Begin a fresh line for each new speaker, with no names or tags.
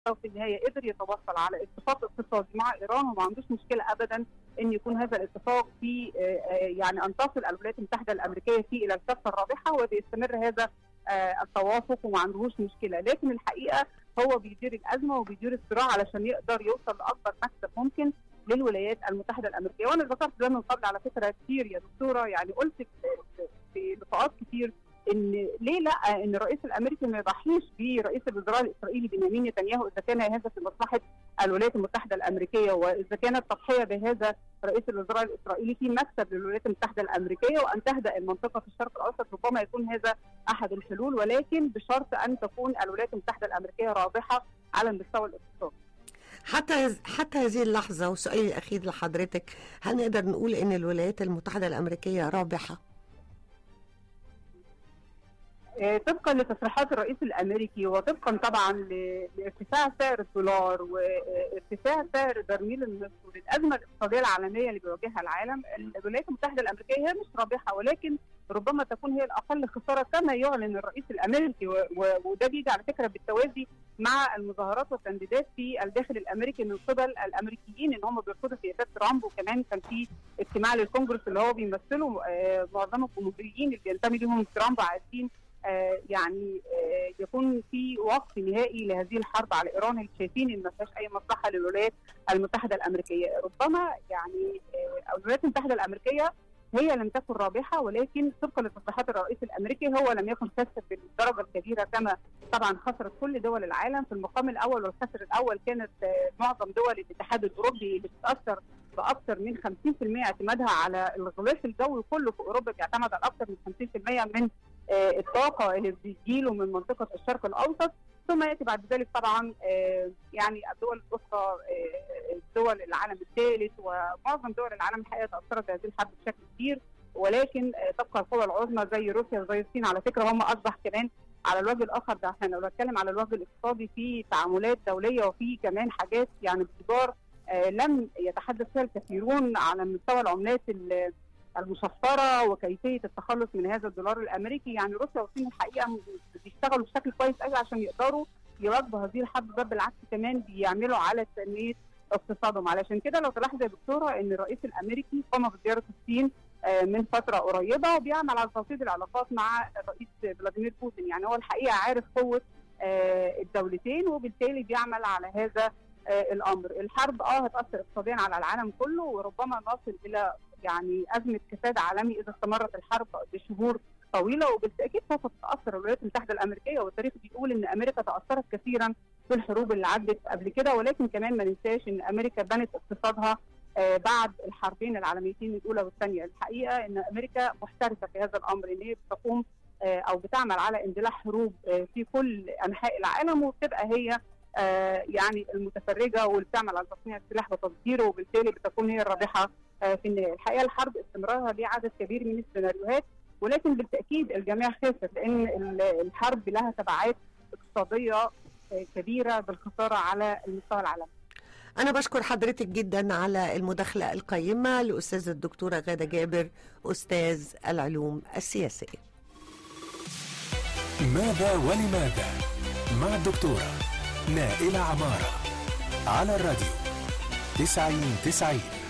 وفي النهايه قدر يتوصل على اتفاق اقتصادي مع ايران وما عندوش مشكله ابدا ان يكون هذا الاتفاق في يعني ان تصل الولايات المتحده الامريكيه فيه الى الكفه الرابحه وبيستمر هذا التوافق وما عندهوش مشكله لكن الحقيقه هو بيدير الازمه وبيدير الصراع علشان يقدر يوصل لاكبر مكسب ممكن للولايات المتحده الامريكيه وانا ذكرت ده من قبل على فكره كتير يا دكتوره يعني قلت في لقاءات كتير ان ليه لا ان الرئيس الامريكي ما يضحيش برئيس الوزراء الاسرائيلي بنيامين نتنياهو اذا كان هذا في مصلحه الولايات المتحده الامريكيه واذا كانت التضحيه بهذا رئيس الوزراء الاسرائيلي في مكسب للولايات المتحده الامريكيه وان تهدا المنطقه في الشرق الاوسط ربما يكون هذا احد الحلول ولكن بشرط ان تكون الولايات المتحده الامريكيه رابحه على المستوى الاقتصادي.
حتى حتى هذه اللحظه وسؤالي الاخير لحضرتك هل نقدر نقول ان الولايات المتحده الامريكيه رابحه؟
طبقا لتصريحات الرئيس الامريكي وطبقا طبعا لارتفاع سعر الدولار وارتفاع سعر برميل النفط والازمه الاقتصاديه العالميه اللي بيواجهها العالم الولايات المتحده الامريكيه هي مش رابحه ولكن ربما تكون هي الاقل خساره كما يعلن الرئيس الامريكي وده بيجي على فكره بالتوازي مع المظاهرات والتنديدات في الداخل الامريكي من قبل الامريكيين ان هم بيرفضوا سياسات ترامب وكمان كان في اجتماع للكونجرس اللي هو بيمثله معظم الجمهوريين اللي بينتمي لهم ترامب عايزين آه يعني آه يكون في وقف نهائي لهذه الحرب على ايران اللي شايفين ان ما فيهاش اي مصلحه للولايات المتحده الامريكيه، ربما يعني آه الولايات المتحده الامريكيه هي لم تكن رابحه ولكن طبقا لتصريحات الرئيس الامريكي هو لم يكن خاسر بالدرجه الكبيره كما طبعا خسرت كل دول العالم في المقام الاول والخاسر الاول كانت معظم دول الاتحاد الاوروبي اللي بتتاثر باكثر من 50% اعتمادها على الغلاف الجوي كله في اوروبا بيعتمد على اكثر من 50% من الطاقه اللي بتجيله من منطقه الشرق الاوسط ثم ياتي بعد ذلك طبعا يعني الدول الاخرى دول العالم الثالث ومعظم دول العالم الحقيقه تاثرت بهذه الحرب بشكل كبير ولكن تبقى القوى العظمى زي روسيا وزي الصين على فكره هم اصبح كمان على الوجه الاخر ده احنا لو بتكلم على الوجه الاقتصادي في تعاملات دوليه وفي كمان حاجات يعني بتدار لم يتحدث فيها الكثيرون على مستوى العملات المشفره وكيفيه التخلص من هذا الدولار الامريكي يعني روسيا والصين الحقيقه بيشتغلوا بشكل كويس قوي عشان يقدروا يواجهوا هذه الحرب بل بالعكس كمان بيعملوا على تنميه اقتصادهم علشان كده لو تلاحظ يا دكتوره ان الرئيس الامريكي قام بزياره الصين من فتره قريبه وبيعمل على توطيد العلاقات مع الرئيس فلاديمير بوتين يعني هو الحقيقه عارف قوه الدولتين وبالتالي بيعمل على هذا الامر الحرب اه هتاثر اقتصاديا على العالم كله وربما نصل الى يعني ازمه كساد عالمي اذا استمرت الحرب بشهور طويله وبالتاكيد سوف تتاثر الولايات المتحده الامريكيه والتاريخ بيقول ان امريكا تاثرت كثيرا في الحروب اللي عدت قبل كده ولكن كمان ما ننساش ان امريكا بنت اقتصادها آه بعد الحربين العالميتين الاولى والثانيه الحقيقه ان امريكا محترفه في هذا الامر ان هي بتقوم آه او بتعمل على اندلاع حروب آه في كل انحاء العالم وبتبقى هي آه يعني المتفرجه واللي بتعمل على تصنيع السلاح وتصديره وبالتالي بتكون هي الرابحه آه في النهايه، الحقيقه الحرب استمرارها ليه عدد كبير من السيناريوهات ولكن بالتاكيد الجميع خسر لان الحرب لها تبعات اقتصاديه آه كبيره بالخساره على المستوى العالمي.
أنا بشكر حضرتك جدا على المداخلة القيمة لأستاذة الدكتورة غادة جابر أستاذ العلوم السياسية.
ماذا ولماذا؟ مع الدكتورة نائلة عمارة على الراديو تسعين تسعين